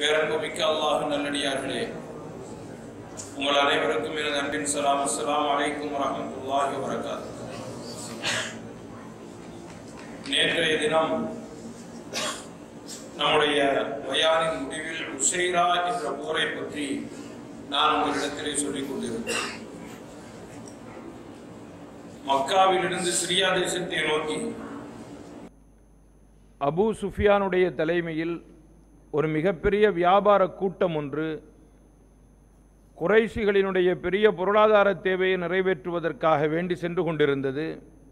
பேரன்புமிக்க அல்லாஹ் நல்லடியார்களே உங்கள் அனைவருக்கும் எனது அன்பின் சலாம் அஸ்ஸலாமு அலைக்கும் வரஹ்மத்துல்லாஹி வபரகாத் நேற்றைய தினம் நம்முடைய பயானின் முடிவில் உசைரா என்ற போரை பற்றி நான் உங்களிடத்திலே சொல்லிக் கொண்டிருந்தேன் மக்காவிலிருந்து சிரியா தேசத்தை நோக்கி அபூ சுஃபியானுடைய தலைமையில் ஒரு மிகப்பெரிய வியாபார கூட்டம் ஒன்று குறைஷிகளினுடைய பெரிய பொருளாதார தேவையை நிறைவேற்றுவதற்காக வேண்டி சென்று கொண்டிருந்தது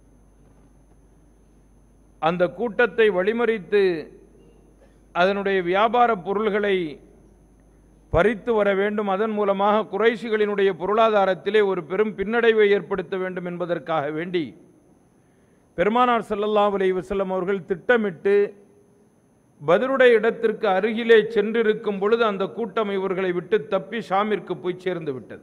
அந்த கூட்டத்தை வழிமறித்து அதனுடைய வியாபார பொருள்களை பறித்து வர வேண்டும் அதன் மூலமாக குறைஷிகளினுடைய பொருளாதாரத்திலே ஒரு பெரும் பின்னடைவை ஏற்படுத்த வேண்டும் என்பதற்காக வேண்டி பெருமானார் ஸல்லல்லாஹு அலைஹி வஸல்லம் அவர்கள் திட்டமிட்டு பதருடைய இடத்திற்கு அருகிலே சென்றிருக்கும் பொழுது அந்த கூட்டம் இவர்களை விட்டு தப்பி ஷாமிற்கு போய் சேர்ந்து விட்டது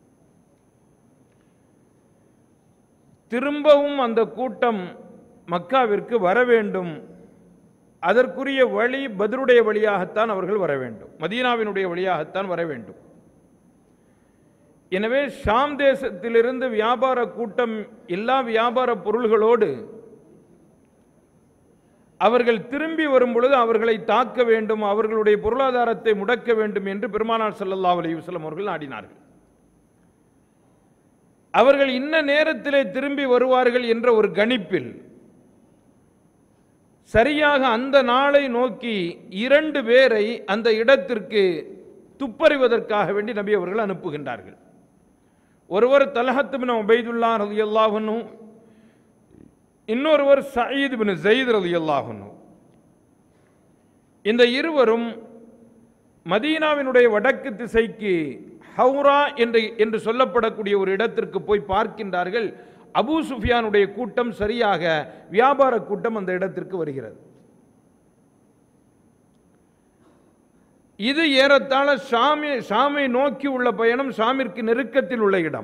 திரும்பவும் அந்த கூட்டம் மக்காவிற்கு வர வேண்டும் அதற்குரிய வழி பதருடைய வழியாகத்தான் அவர்கள் வர வேண்டும் மதீனாவினுடைய வழியாகத்தான் வர வேண்டும் எனவே ஷாம் தேசத்திலிருந்து வியாபார கூட்டம் எல்லா வியாபார பொருள்களோடு அவர்கள் திரும்பி வரும் பொழுது அவர்களை தாக்க வேண்டும் அவர்களுடைய பொருளாதாரத்தை முடக்க வேண்டும் என்று பெருமானார் ஸல்லல்லாஹு அலைஹி வஸல்லம் அவர்கள் நாடினார்கள் அவர்கள் இன்ன நேரத்திலே திரும்பி வருவார்கள் என்ற ஒரு கணிப்பில் சரியாக அந்த நாளை நோக்கி இரண்டு பேரை அந்த இடத்திற்கு துப்பறிவதற்காக வேண்டி நபி அவர்கள் அனுப்புகின்றார்கள் ஒருவர் தலஹத் பின் உபைதுல்லா ரலியல்லாஹு அன்ஹு இன்னொருவர் சயீத் பின் ஜெயித் ரலியல்லாஹு அன்ஹு இந்த இருவரும் மதீனாவினுடைய வடக்கு திசைக்கு ஹவுரா என்று என்று சொல்லப்படக்கூடிய ஒரு இடத்திற்கு போய் பார்க்கின்றார்கள் அபூ சுஃபியானுடைய கூட்டம் சரியாக வியாபார கூட்டம் அந்த இடத்திற்கு வருகிறது இது ஏறத்தாழ ஷாமி ஷாமை நோக்கி உள்ள பயணம் ஷாமிற்கு நெருக்கத்தில் உள்ள இடம்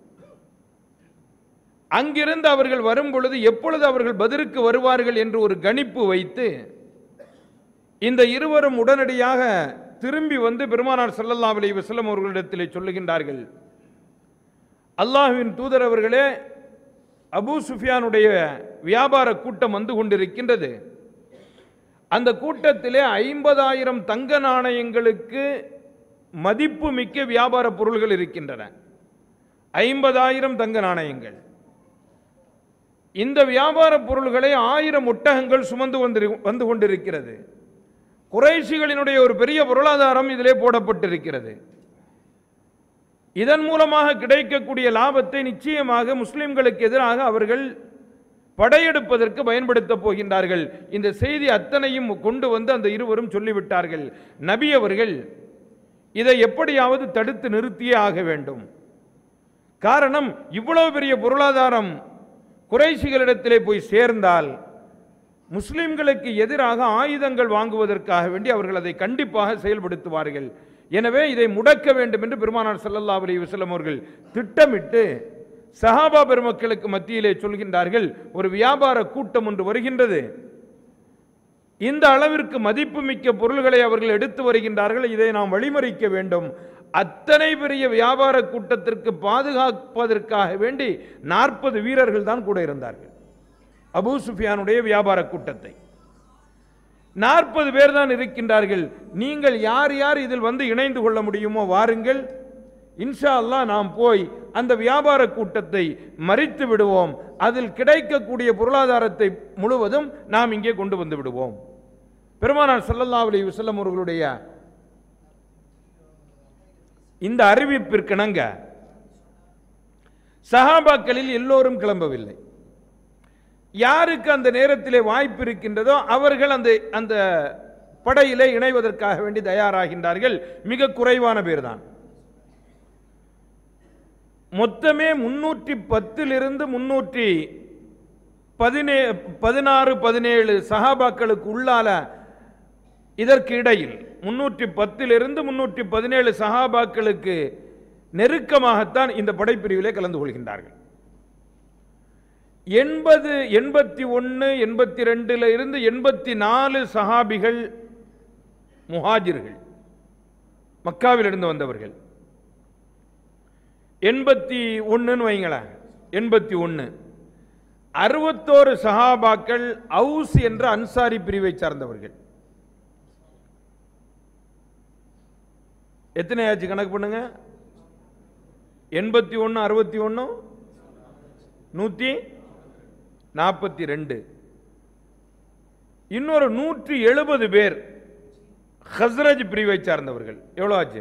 அங்கிருந்து அவர்கள் வரும் பொழுது எப்பொழுது அவர்கள் பதிலுக்கு வருவார்கள் என்று ஒரு கணிப்பு வைத்து இந்த இருவரும் உடனடியாக திரும்பி வந்து பெருமானார் ஸல்லல்லாஹு அலைஹி வஸல்லம் அவர்களிடத்திலே சொல்லுகின்றார்கள் அல்லாஹ்வின் தூதர் அவர்களே அபூ சுஃபியானுடைய வியாபார கூட்டம் வந்து கொண்டிருக்கின்றது அந்த கூட்டத்திலே ஐம்பதாயிரம் தங்க நாணயங்களுக்கு மதிப்பு மிக்க வியாபார பொருள்கள் இருக்கின்றன ஐம்பதாயிரம் தங்க நாணயங்கள் இந்த வியாபார பொருள்களை ஆயிரம் ஒட்டகங்கள் சுமந்து வந்து வந்து கொண்டிருக்கிறது குறைஷிகளினுடைய ஒரு பெரிய பொருளாதாரம் இதிலே போடப்பட்டிருக்கிறது இதன் மூலமாக கிடைக்கக்கூடிய லாபத்தை நிச்சயமாக முஸ்லிம்களுக்கு எதிராக அவர்கள் படையெடுப்பதற்கு பயன்படுத்தப் போகின்றார்கள் இந்த செய்தி அத்தனையும் கொண்டு வந்து அந்த இருவரும் சொல்லிவிட்டார்கள் நபி அவர்கள் இதை எப்படியாவது தடுத்து நிறுத்தியே ஆக வேண்டும் காரணம் இவ்வளவு பெரிய பொருளாதாரம் குறைசிகளிடத்திலே போய் சேர்ந்தால் முஸ்லிம்களுக்கு எதிராக ஆயுதங்கள் வாங்குவதற்காக வேண்டி அவர்கள் அதை கண்டிப்பாக செயல்படுத்துவார்கள் எனவே இதை முடக்க வேண்டும் என்று பெருமானார் ஸல்லல்லாஹு அலைஹி வஸல்லம் அவர்கள் திட்டமிட்டு சஹாபா பெருமக்களுக்கு மத்தியிலே சொல்கின்றார்கள் ஒரு வியாபார கூட்டம் ஒன்று வருகின்றது இந்த அளவிற்கு மதிப்புமிக்க பொருள்களை அவர்கள் எடுத்து வருகின்றார்கள் இதை நாம் வழிமறிக்க வேண்டும் அத்தனை பெரிய வியாபார கூட்டத்திற்கு பாதுகாப்பதற்காக வேண்டி நாற்பது வீரர்கள் தான் கூட இருந்தார்கள் அபூ சுஃபியானுடைய வியாபார கூட்டத்தை நாற்பது பேர் தான் இருக்கின்றார்கள் நீங்கள் யார் யார் இதில் வந்து இணைந்து கொள்ள முடியுமோ வாருங்கள் இன்ஷா அல்லாஹ் நாம் போய் அந்த வியாபார கூட்டத்தை மறித்து விடுவோம் அதில் கிடைக்கக்கூடிய பொருளாதாரத்தை முழுவதும் நாம் இங்கே கொண்டு வந்து விடுவோம் பெருமானார் ஸல்லல்லாஹு அலைஹி வஸல்லம் அவர்களுடைய இந்த அறிவிப்பிற்கிணங்க சஹாபாக்களில் எல்லோரும் கிளம்பவில்லை யாருக்கு அந்த நேரத்திலே வாய்ப்பு இருக்கின்றதோ அவர்கள் அந்த அந்த படையிலே இணைவதற்காக வேண்டி தயாராகின்றார்கள் மிக குறைவான பேர்தான் மொத்தமே முன்னூற்றி பத்திலிருந்து முன்னூற்றி பதினே பதினாறு பதினேழு சஹாபாக்களுக்கு உள்ளால இதற்கு இடையில் முன்னூற்றி பத்திலிருந்து முன்னூற்றி பதினேழு சஹாபாக்களுக்கு நெருக்கமாகத்தான் இந்த படைப்பிரிவிலே கலந்து கொள்கின்றார்கள் எண்பது எண்பத்தி ஒன்று எண்பத்தி ரெண்டுல இருந்து எண்பத்தி நாலு சஹாபிகள் முஹாஜிர்கள் மக்காவிலிருந்து வந்தவர்கள் எண்பத்தி ஒன்றுன்னு வைங்களேன் எண்பத்தி ஒன்று அறுபத்தோரு சஹாபாக்கள் அவுஸ் என்ற அன்சாரி பிரிவை சார்ந்தவர்கள் எத்தனை ஆச்சு கணக்கு பண்ணுங்க எண்பத்தி ஒன்று அறுபத்தி ஒன்று நூற்றி நாற்பத்தி ரெண்டு இன்னொரு நூற்றி எழுபது பேர் ஹஸ்ரஜ் பிரிவை சார்ந்தவர்கள் எவ்வளோ ஆச்சு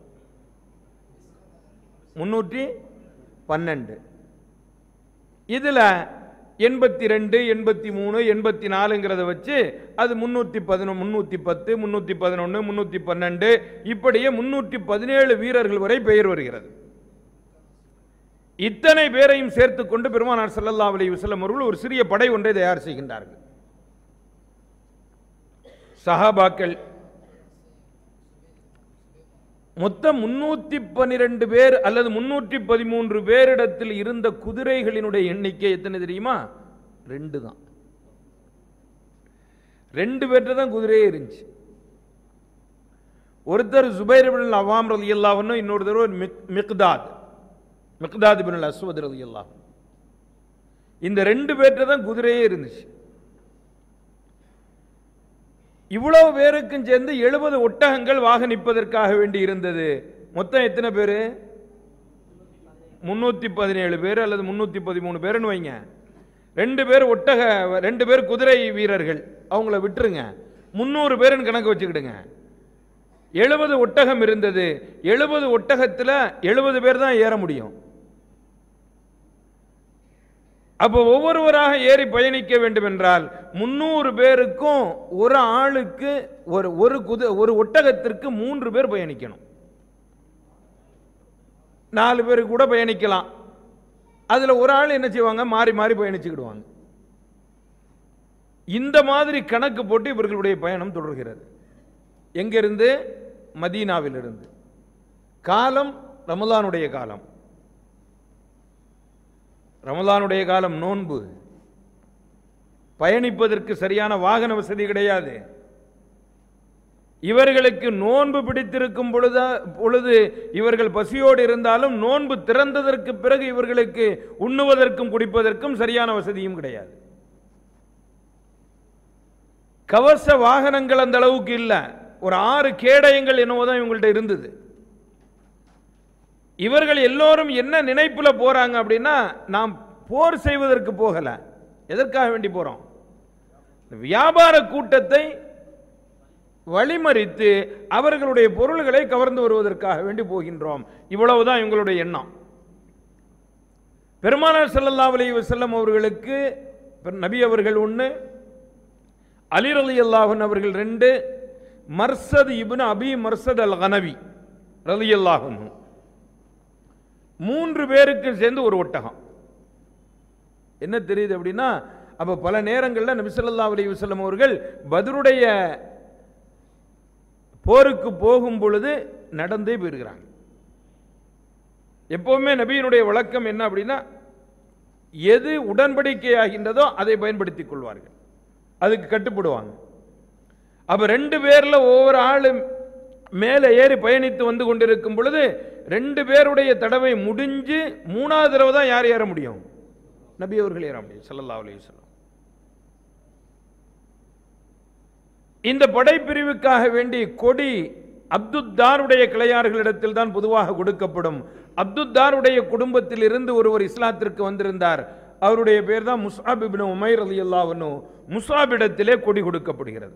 முன்னூற்றி பன்னெண்டு இதில் எண்பத்தி ரெண்டு எண்பத்தி மூணு எண்பத்தி நாலுங்கிறத வச்சு அது முன்னூற்றி பதினொன்று முன்னூற்றி பத்து முன்னூற்றி பதினொன்று முன்னூற்றி பன்னெண்டு இப்படியே முன்னூற்றி பதினேழு வீரர்கள் வரை பெயர் வருகிறது இத்தனை பேரையும் சேர்த்து கொண்டு பெருமானார் ஸல்லல்லாஹு அலைஹி வஸல்லம் அவர்கள் ஒரு சிறிய படை ஒன்றை தயார் செய்கின்றார்கள் சஹாபாக்கள் மொத்தம் முன்னூத்தி பன்னிரண்டு பேர் அல்லது முன்னூற்றி பதிமூன்று பேரிடத்தில் இருந்த குதிரைகளினுடைய எண்ணிக்கை எத்தனை தெரியுமா ரெண்டு தான் ரெண்டு பேர்கிட்ட தான் குதிரையே இருந்துச்சு ஒருத்தர் ஜுபைர் பின் அவாம் ரலி அல்லாஹ்னு இன்னொருத்தர் ஒரு மிக்- மிக்தாத் மிக்தாத் பின் அஸ்வத் ரலி அல்லாஹ் இந்த ரெண்டு பேர்கிட்ட தான் குதிரையே இருந்துச்சு இவ்வளவு பேருக்கும் சேர்ந்து எழுபது ஒட்டகங்கள் வாகனிப்பதற்காக வேண்டி இருந்தது மொத்தம் எத்தனை பேர் முன்னூத்தி பதினேழு பேர் அல்லது முன்னூத்தி பதிமூணு பேர்னு வைங்க ரெண்டு பேர் ஒட்டக ரெண்டு பேர் குதிரை வீரர்கள் அவங்கள விட்டுருங்க முந்நூறு பேருன்னு கணக்கு வச்சுக்கிடுங்க எழுபது ஒட்டகம் இருந்தது எழுபது ஒட்டகத்தில் எழுபது பேர் தான் ஏற முடியும் அப்போ ஒவ்வொருவராக ஏறி பயணிக்க வேண்டும் என்றால் முன்னூறு பேருக்கும் ஒரு ஆளுக்கு ஒரு ஒரு குது ஒரு ஒட்டகத்திற்கு மூன்று பேர் பயணிக்கணும் நாலு பேர் கூட பயணிக்கலாம் அதுல ஒரு ஆள் என்ன செய்வாங்க மாறி மாறி பயணிச்சுக்கிடுவாங்க இந்த மாதிரி கணக்கு போட்டு இவர்களுடைய பயணம் தொடர்கிறது எங்கிருந்து மதீனாவிலிருந்து காலம் ரமலானுடைய காலம் ரமலானுடைய காலம் நோன்பு பயணிப்பதற்கு சரியான வாகன வசதி கிடையாது இவர்களுக்கு நோன்பு பிடித்திருக்கும் பொழுது பொழுது இவர்கள் பசியோடு இருந்தாலும் நோன்பு திறந்ததற்கு பிறகு இவர்களுக்கு உண்ணுவதற்கும் குடிப்பதற்கும் சரியான வசதியும் கிடையாது கவச வாகனங்கள் அந்த அளவுக்கு இல்லை ஒரு ஆறு கேடயங்கள் என்னவோ தான் இவங்கள்ட்ட இருந்தது இவர்கள் எல்லோரும் என்ன நினைப்புல போறாங்க அப்படின்னா நாம் போர் செய்வதற்கு போகல எதற்காக வேண்டி போறோம் வியாபார கூட்டத்தை வழிமறித்து அவர்களுடைய பொருள்களை கவர்ந்து வருவதற்காக வேண்டி போகின்றோம் இவ்வளவுதான் இவங்களுடைய எண்ணம் பெருமானார் ஸல்லல்லாஹு அலைஹி வஸல்லம் அவர்களுக்கு நபி அவர்கள் ஒன்று அலி ரலியல்லாஹு அவர்கள் ரெண்டு மர்சத் இப்னு அபி மர்சத் அல் கனவி ரலியல்லாஹு அன்ஹு மூன்று பேருக்கு சேர்ந்து ஒரு ஒட்டகம் என்ன தெரியுது அப்படின்னா அப்ப பல நேரங்களில் நபி ஸல்லல்லாஹு அலைஹி வஸல்லம் அவர்கள் பத்ருடைய போருக்கு போகும் பொழுது நடந்தே போயிருக்கிறாங்க எப்பவுமே நபியினுடைய வழக்கம் என்ன அப்படின்னா எது உடன்படிக்கையாகின்றதோ அதை பயன்படுத்திக் கொள்வார்கள் அதுக்கு கட்டுப்படுவாங்க அப்ப ரெண்டு பேர்ல ஒவ்வொரு ஆளும் மேலே ஏறி பயணித்து வந்து கொண்டிருக்கும் பொழுது ரெண்டு பேருடைய தடவை முடிஞ்சு மூணாவது தடவை தான் யார் ஏற முடியும் நபி அவர்கள் ஏற முடியும் ஸல்லல்லாஹு அலைஹி வஸல்லம் இந்த படைப்பிரிவுக்காக வேண்டி கொடி அப்துத்தாருடைய கிளையார்களிடத்தில் தான் பொதுவாக கொடுக்கப்படும் அப்துத்தாருடைய குடும்பத்தில் இருந்து ஒருவர் இஸ்லாத்திற்கு வந்திருந்தார் அவருடைய பேர் தான் முஸ்ஆப் இப்னு உமைர் ரலியல்லாஹு முஸ்ஆபிடத்திலே கொடி கொடுக்கப்படுகிறது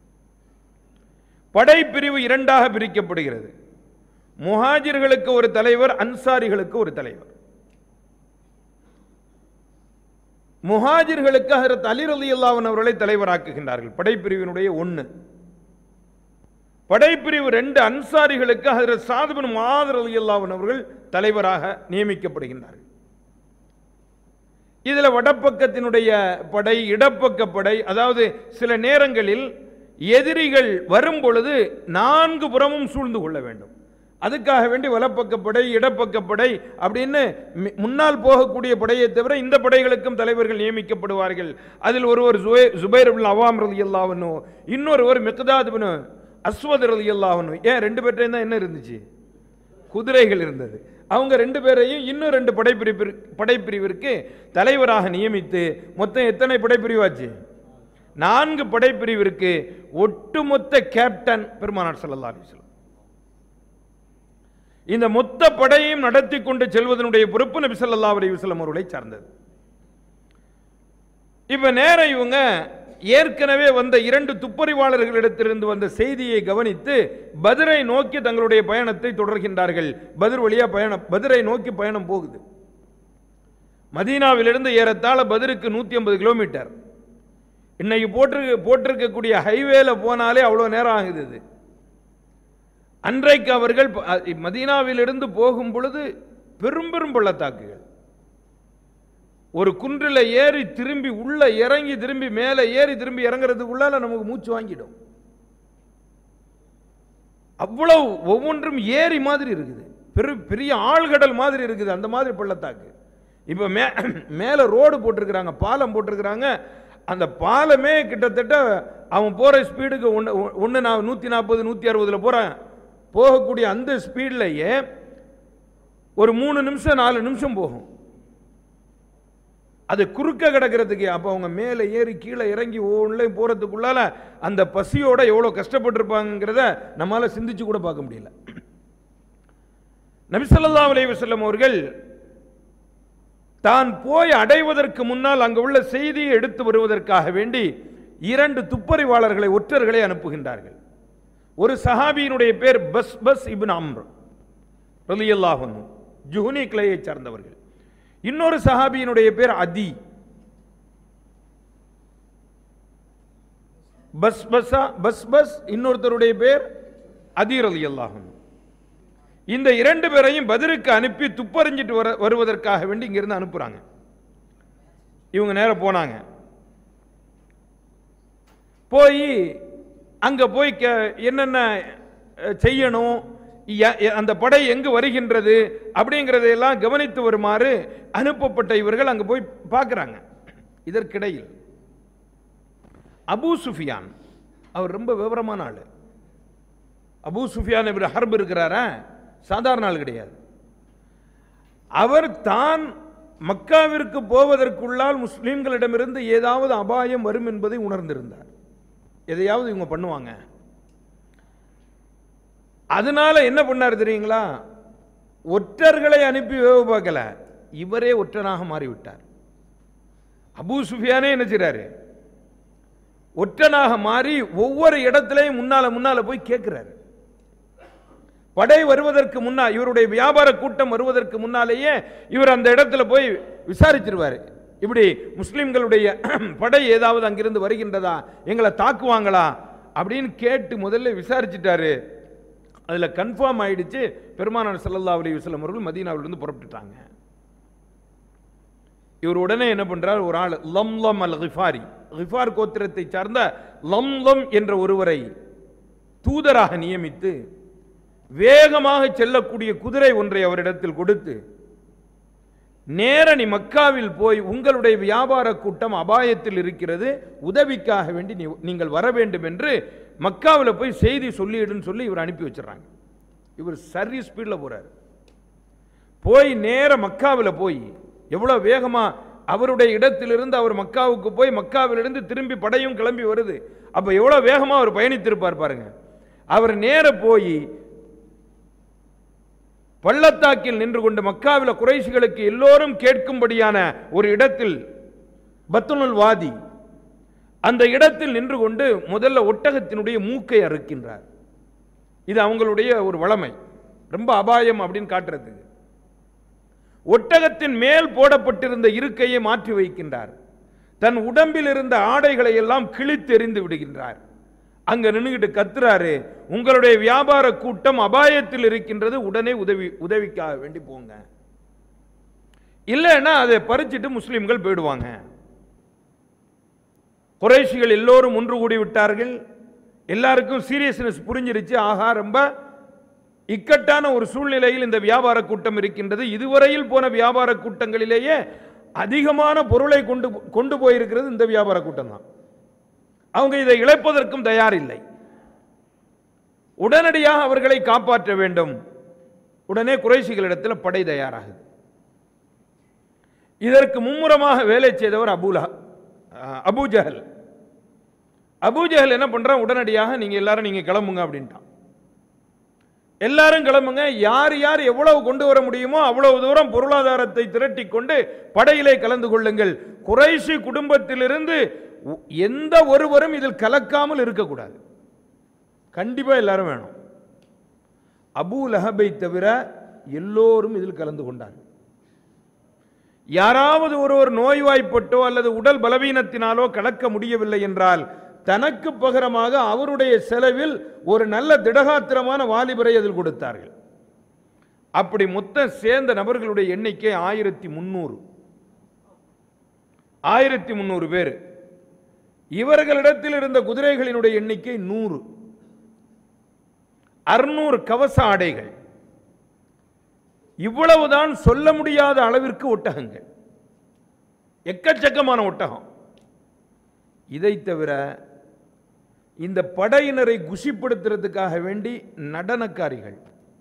படைப்பிரிவு இரண்டாக பிரிக்கப்படுகிறது முஹாஜிர்களுக்கு ஒரு தலைவர் அன்சாரிகளுக்கு ஒரு தலைவர் முஹாஜிர்களுக்கு ஹரத் அலி ரலியல்லாஹு அவர்களை தலைவராக்குகின்றார்கள் படைப்பிரிவினுடைய ஒன்று படைப்பிரிவு ரெண்டு அன்சாரிகளுக்கு ஹதரத் சாதுபின் முஆத் ரலியல்லாஹு அவர்கள் தலைவராக நியமிக்கப்படுகின்றார்கள் இதுல வடப்பக்கத்தினுடைய படை இடப்பக்க படை அதாவது சில நேரங்களில் எதிரிகள் வரும் பொழுது நான்கு புறமும் சூழ்ந்து கொள்ள வேண்டும் அதுக்காக வேண்டி வலப்பக்க படை இடப்பக்க படை அப்படின்னு மி- முன்னால் போகக்கூடிய படையை தவிர இந்த படைகளுக்கும் தலைவர்கள் நியமிக்கப்படுவார்கள் அதில் ஒருவர் ஜுபை- ஜுபைர் பின் அவாம் ரலியல்லாஹு அன்ஹு இன்னொருவர் மிக்தாத் பின் அஸ்வத் ரலியல்லாஹு அன்ஹு ஏன் ரெண்டு பேர்ட்டையும் தான் என்ன இருந்துச்சு குதிரைகள் இருந்தது அவங்க ரெண்டு பேரையும் இன்னும் ரெண்டு படைப்பிரிவு படைப்பிரிவிற்கு தலைவராக நியமித்து மொத்தம் எத்தனை படைப்பிரிவாச்சு நான்கு படைப்பிரிவிற்கு ஒட்டுமொத்த கேப்டன் பெருமானார் ஸல்லல்லாஹு அலைஹி வஸல்லம் இந்த மொத்த படையையும் நடத்தி கொண்டு செல்வதனுடைய பொறுப்பு நபி ஸல்லல்லாஹு அலைஹி வஸல்லம் அவர்களை சார்ந்தது இப்ப நேரம் இவங்க ஏற்கனவே வந்த இரண்டு துப்பறிவாளர்களிடத்திலிருந்து வந்த செய்தியை கவனித்து பத்ரை நோக்கி தங்களுடைய பயணத்தை தொடர்கின்றார்கள் பத்ர் வழியா பயணம் பத்ரை நோக்கி பயணம் போகுது மதீனாவிலிருந்து ஏறத்தாழ பத்ருக்கு நூத்தி ஐம்பது கிலோமீட்டர் இன்னைக்கு போட்டிருக்க போட்டிருக்கக்கூடிய ஹைவேல போனாலே அவ்வளோ நேரம் ஆகுது இது அன்றைக்கு அவர்கள் ப- அ- மதீனாவிலிருந்து போகும் பொழுது பெரும் பெரும் பள்ளத்தாக்குகள் ஒரு குன்றில் ஏறி திரும்பி உள்ள இறங்கி திரும்பி மேலே ஏறி திரும்பி இறங்குறதுக்குள்ளால நமக்கு மூச்சு வாங்கிடும் அவ்வளவு ஒவ்வொன்றும் ஏரி மாதிரி இருக்குது பெரு பெரிய ஆழ்கடல் மாதிரி இருக்குது அந்த மாதிரி பள்ளத்தாக்கு இப்போ மே மேலே ரோடு போட்டிருக்கிறாங்க பாலம் போட்டிருக்கிறாங்க அந்த பாலமே கிட்டத்தட்ட அவன் போகிற ஸ்பீடுக்கு ஒன்று ஒன்று நான் நூற்றி நாற்பது நூற்றி அறுபதில் போகிறேன் போகக்கூடிய அந்த ஸ்பீட்லையே ஒரு மூணு நிமிஷம் நாலு நிமிஷம் போகும் அது குறுக்க கிடக்கிறதுக்கு அப்போ அவங்க மேலே ஏறி கீழே இறங்கி ஒவ்வொன்றையும் போகிறதுக்குள்ளால அந்த பசியோட எவ்வளோ கஷ்டப்பட்டிருப்பாங்கிறத நம்மால் சிந்திச்சு கூட பார்க்க முடியல நபிசல்லா அலைஹி வஸல்லம் அவர்கள் தான் போய் அடைவதற்கு முன்னால் அங்கு உள்ள செய்தியை எடுத்து வருவதற்காக வேண்டி இரண்டு துப்பறிவாளர்களை ஒற்றர்களை அனுப்புகின்றார்கள் ஒரு சஹாபியினுடைய பேர் பஸ் பஸ் இப்னு அம்ர் ரலியல்லாஹு அன்ஹு ஜுஹ்னி கிளையை சார்ந்தவர்கள் இன்னொரு சஹாபியினுடைய பேர் அதி பஸ் பஸ்ஸா பஸ் பஸ் இன்னொருத்தருடைய பேர் அதி ரலியல்லாஹு அன்ஹு இந்த இரண்டு பேரையும் பதிலுக்கு அனுப்பி துப்பறிஞ்சிட்டு வர வருவதற்காக வேண்டி இங்கிருந்து அனுப்புறாங்க இவங்க நேரம் போனாங்க போய் அங்க போய் கே- என்னென்ன அஹ், செய்யணும் ய- ய- அந்த படை எங்கு வருகின்றது அப்படிங்கிறதையெல்லாம் கவனித்து வருமாறு அனுப்பப்பட்ட இவர்கள் அங்க போய் பார்க்குறாங்க இதற்கிடையில் அபூ சுஃபியான் அவர் ரொம்ப விவரமான ஆளு அபூ சுஃபியான் இவர் ஹர்ப் இருக்கிறாரா சாதாரண ஆள் கிடையாது அவர் தான் மக்காவிற்கு போவதற்குள்ளால் முஸ்லிம்களிடமிருந்து ஏதாவது அபாயம் வரும் என்பதை உணர்ந்திருந்தார் எதையாவது இவங்க பண்ணுவாங்க அதனால என்ன பண்ணார் தெரியுங்களா ஒற்றர்களை அனுப்பி வேவு பார்க்கல இவரே ஒற்றனாக மாறிவிட்டார் அபூ சுஃபியானே என்ன செய்றாரு ஒற்றனாக மாறி ஒவ்வொரு இடத்திலையும் முன்னால முன்னால போய் கேட்கிறாரு படை வருவதற்கு முன்னால் இவருடைய வியாபார கூட்டம் வருவதற்கு முன்னாலேயே இவர் அந்த இடத்துல போய் விசாரிச்சிருவாரு இப்படி முஸ்லிம்களுடைய படை ஏதாவது அங்கிருந்து வருகின்றதா எங்களை தாக்குவாங்களா அப்படின்னு கேட்டு முதல்ல விசாரிச்சிட்டாரு அதில் கன்ஃபார்ம் ஆயிடுச்சு பெருமானார் ஸல்லல்லாஹு அலைஹி வஸல்லம் அவர்கள் மதீனாவிலிருந்து புறப்பட்டுட்டாங்க இவர் உடனே என்ன பண்றார் ஒரு ஆள் லம்லம் அல் கிஃபாரி கிஃபார் கோத்திரத்தை சார்ந்த லம்லம் என்ற ஒருவரை தூதராக நியமித்து வேகமாக செல்லக்கூடிய குதிரை ஒன்றை அவரிடத்தில் கொடுத்து நேர நீ மக்காவில் போய் உங்களுடைய வியாபார கூட்டம் அபாயத்தில் இருக்கிறது உதவிக்காக வேண்டி நீ- நீங்கள் வர வேண்டும் என்று மக்காவில் போய் செய்தி சொல்லிடுன்னு சொல்லி இவர் அனுப்பி வச்சிடறாங்க இவர் சரி ஸ்பீடில் போறாரு போய் நேர மக்காவில் போய் எவ்வளோ வேகமா அவருடைய இடத்திலிருந்து அவர் மக்காவுக்கு போய் மக்காவிலிருந்து திரும்பி படையும் கிளம்பி வருது அப்போ எவ்வளோ வேகமா அவர் பயணித்திருப்பார் பாருங்க அவர் நேர போய் பள்ளத்தாக்கில் நின்று கொண்டு மக்காவில் குறைசிகளுக்கு எல்லோரும் கேட்கும்படியான ஒரு இடத்தில் பத்துனுல் வாதி அந்த இடத்தில் நின்று கொண்டு முதல்ல ஒட்டகத்தினுடைய மூக்கை அறுக்கின்றார் இது அவங்களுடைய ஒரு வளமை ரொம்ப அபாயம் அப்படின்னு காட்டுறதுக்கு ஒட்டகத்தின் மேல் போடப்பட்டிருந்த இருக்கையை மாற்றி வைக்கின்றார் தன் உடம்பில் இருந்த ஆடைகளை எல்லாம் கிழித்தெறிந்து விடுகின்றார் அங்க நின்றுகிட்டு கத்துறாரு உங்களுடைய வியாபார கூட்டம் அபாயத்தில் இருக்கின்றது உடனே உதவி உதவிக்காக வேண்டி போங்க இல்லைன்னா அதை பறிச்சிட்டு முஸ்லிம்கள் போயிடுவாங்க குறைஷிகள் எல்லோரும் ஒன்று கூடி விட்டார்கள் எல்லாருக்கும் சீரியஸ்னஸ் புரிஞ்சிருச்சு ஆஹா ரொம்ப இக்கட்டான ஒரு சூழ்நிலையில் இந்த வியாபார கூட்டம் இருக்கின்றது இதுவரையில் போன வியாபார கூட்டங்களிலேயே அதிகமான பொருளை கொண்டு கொண்டு போயிருக்கிறது இந்த வியாபார கூட்டம் தான் அவங்க இதை இழப்பதற்கும் தயாரில்லை உடனடியாக அவர்களை காப்பாற்ற வேண்டும் உடனே குறைசிகளிடத்தில் படை தயாராகுது இதற்கு மும்முரமாக வேலை செய்தவர் அபுலா அபூஜஹல் அபூஜஹல் என்ன பண்றான் உடனடியாக நீங்க எல்லாரும் நீங்க கிளம்புங்க அப்படின்ட்டான் எல்லாரும் கிளம்புங்க யார் யார் எவ்வளவு கொண்டு வர முடியுமோ அவ்வளவு தூரம் பொருளாதாரத்தை திரட்டி கொண்டு படையிலே கலந்து கொள்ளுங்கள் குறைஷி குடும்பத்திலிருந்து உ- எந்த ஒருவரும் இதில் கலக்காமல் இருக்கக்கூடாது கண்டிப்பா எல்லாரும் வேணும் அபூ லஹபை தவிர எல்லோரும் இதில் கலந்து கொண்டார்கள் யாராவது ஒருவர் நோய்வாய்ப்பட்டோ அல்லது உடல் பலவீனத்தினாலோ கலக்க முடியவில்லை என்றால் தனக்கு பகரமாக அவருடைய செலவில் ஒரு நல்ல திடகாத்திரமான வாலிபரை அதில் கொடுத்தார்கள் அப்படி மொத்தம் சேர்ந்த நபர்களுடைய எண்ணிக்கை ஆயிரத்தி முன்னூறு ஆயிரத்தி முன்னூறு பேர் இவர்களிடத்தில் இருந்த குதிரைகளினுடைய எண்ணிக்கை நூறு அறுநூறு கவச ஆடைகள் இவ்வளவுதான் சொல்ல முடியாத அளவிற்கு ஒட்டகங்கள் எக்கச்சக்கமான ஒட்டகம் இதை தவிர இந்த படையினரை குஷிப்படுத்துறதுக்காக வேண்டி நடனக்காரிகள்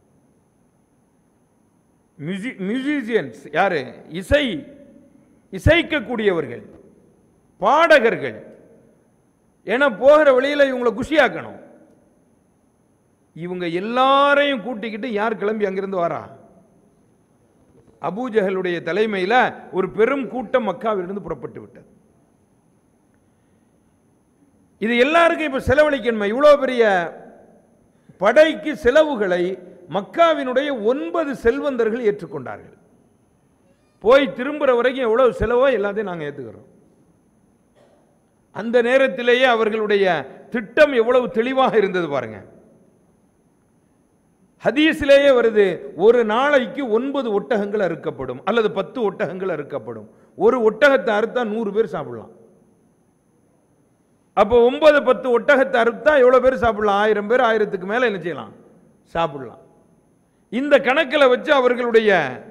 மியூசிஷியன்ஸ் யாரு இசை இசைக்கக்கூடியவர்கள் பாடகர்கள் ஏன்னா போகிற வழியில் இவங்களை குஷியாக்கணும் இவங்க எல்லாரையும் கூட்டிக்கிட்டு யார் கிளம்பி அங்கிருந்து வரா அபூஜஹலுடைய தலைமையில் ஒரு பெரும் கூட்டம் மக்காவிலிருந்து புறப்பட்டு விட்டது இது எல்லாருக்கும் இப்ப செலவழிக்கணுமா இவ்வளவு பெரிய படைக்கு செலவுகளை மக்காவினுடைய ஒன்பது செல்வந்தர்கள் ஏற்றுக்கொண்டார்கள் போய் திரும்புற வரைக்கும் எவ்வளவு செலவோ எல்லாத்தையும் நாங்கள் ஏற்றுக்கிறோம் அந்த நேரத்திலேயே அவர்களுடைய திட்டம் எவ்வளவு தெளிவாக இருந்தது பாருங்க ஹதீஸிலேயே வருது ஒரு நாளைக்கு ஒன்பது ஒட்டகங்கள் அறுக்கப்படும் அல்லது பத்து ஒட்டகங்கள் அறுக்கப்படும் ஒரு ஒட்டகத்தை அறுத்தா நூறு பேர் சாப்பிடலாம் அப்போ ஒன்பது பத்து ஒட்டகத்தை அறுத்தா எவ்வளவு பேர் சாப்பிடலாம் ஆயிரம் பேர் ஆயிரத்துக்கு மேல என்ன செய்யலாம் சாப்பிடலாம் இந்த கணக்கில் வச்சு அவர்களுடைய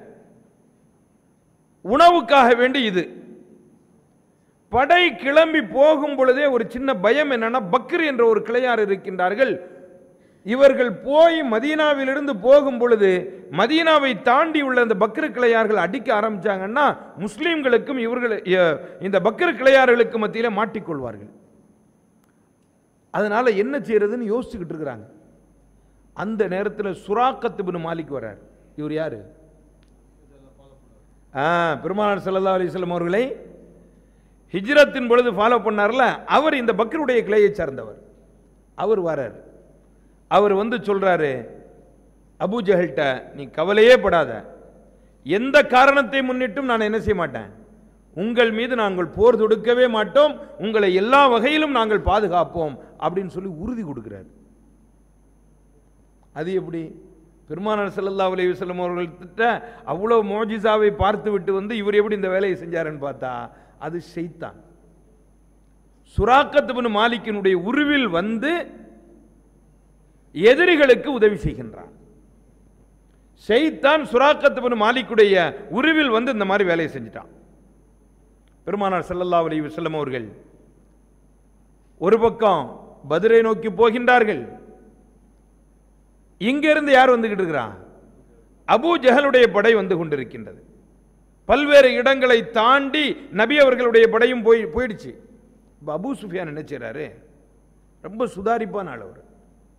உணவுக்காக வேண்டி இது படை கிளம்பி போகும் பொழுதே ஒரு சின்ன பயம் என்னன்னா பக்ர் என்ற ஒரு கிளையார் இருக்கின்றார்கள் இவர்கள் போய் மதீனாவிலிருந்து போகும் பொழுது மதீனாவை தாண்டி உள்ள அந்த பக்ரு கிளையார்கள் அடிக்க ஆரம்பிச்சாங்கன்னா முஸ்லிம்களுக்கும் இவர்கள் எ- இந்த பக்ரு கிளையார்களுக்கு மத்தியில மாட்டிக்கொள்வார்கள் அதனால என்ன செய்யறதுன்னு யோசிச்சுக்கிட்டு இருக்கிறாங்க அந்த நேரத்தில் சுராக்கத்து பின் மாலிக் வர்றார் இவர் யாரு ஆ பெருமானார் ஸல்லல்லாஹு அலைஹி வஸல்லம் அவர்களை ஹிஜ்ரத்தின் பொழுது ஃபாலோ பண்ணார்ல அவர் இந்த பக்ருடைய கிளையை சார்ந்தவர் அவர் வரார் அவர் வந்து சொல்றாரு அபூஜஹல்கிட்ட நீ கவலையே படாத எந்த காரணத்தை முன்னிட்டும் நான் என்ன செய்ய மாட்டேன் உங்கள் மீது நாங்கள் போர் தொடுக்கவே மாட்டோம் உங்களை எல்லா வகையிலும் நாங்கள் பாதுகாப்போம் அப்படின்னு சொல்லி உறுதி கொடுக்கிறார் அது எப்படி பெருமானார் ஸல்லல்லாஹு அலைஹி வஸல்லம் அவர்கள்கிட்ட அவ்வளோ மோஜிசாவை பார்த்து விட்டு வந்து இவர் எப்படி இந்த வேலையை செஞ்சாருன்னு பார்த்தா அது ஷைத்தான் சுராக்கத்து பின் மாலிக்கினுடைய உருவில் வந்து எதிரிகளுக்கு உதவி செய்கின்றான் ஷைத்தான் சுராக்கத்து பின் மாலிக்குடைய உருவில் வந்து இந்த மாதிரி வேலையை செஞ்சிட்டான் பெருமானார் ஸல்லல்லாஹு அலைஹி வஸல்லம் அவர்கள் ஒரு பக்கம் பத்ரை நோக்கி போகின்றார்கள் இங்கிருந்து யார் வந்துகிட்டு இருக்கிறான் அபூ ஜஹலுடைய படை வந்து கொண்டிருக்கின்றது பல்வேறு இடங்களை தாண்டி நபி அவர்களுடைய படையும் போய் போயிடுச்சு இப்ப அபூ சுஃபியான் என்ன செய்றாரு ரொம்ப சுதாரிப்பான ஆள் அவர்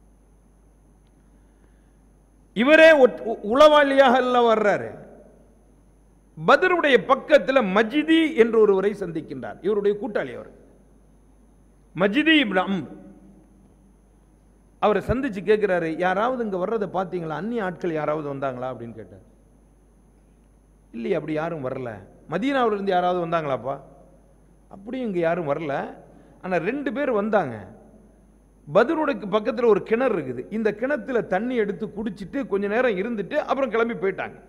இவரே ஒட்- உ- உளவாளியாக அல்ல வர்றாரு பதருடைய பக்கத்தில் மஜிதி என்று ஒருவரை சந்திக்கின்றார் இவருடைய கூட்டாளி அவர் மஜிதி இப்னு அம்ர் அவரை சந்திச்சு கேட்கிறாரு யாராவது இங்க வர்றதை பார்த்தீங்களா அந்நிய ஆட்கள் யாராவது வந்தாங்களா அப்படின்னு கேட்டார் இல்லையே அப்படி யாரும் வரல மதீனாவுல இருந்து யாராவது வந்தாங்களாப்பா அப்படியும் இங்க யாரும் வரல ஆனா ரெண்டு பேர் வந்தாங்க பதருடைக்கு பக்கத்துல ஒரு கிணறு இருக்குது இந்த கிணத்துல தண்ணி எடுத்து குடிச்சிட்டு கொஞ்ச நேரம் இருந்துட்டு அப்புறம் கிளம்பி போயிட்டாங்க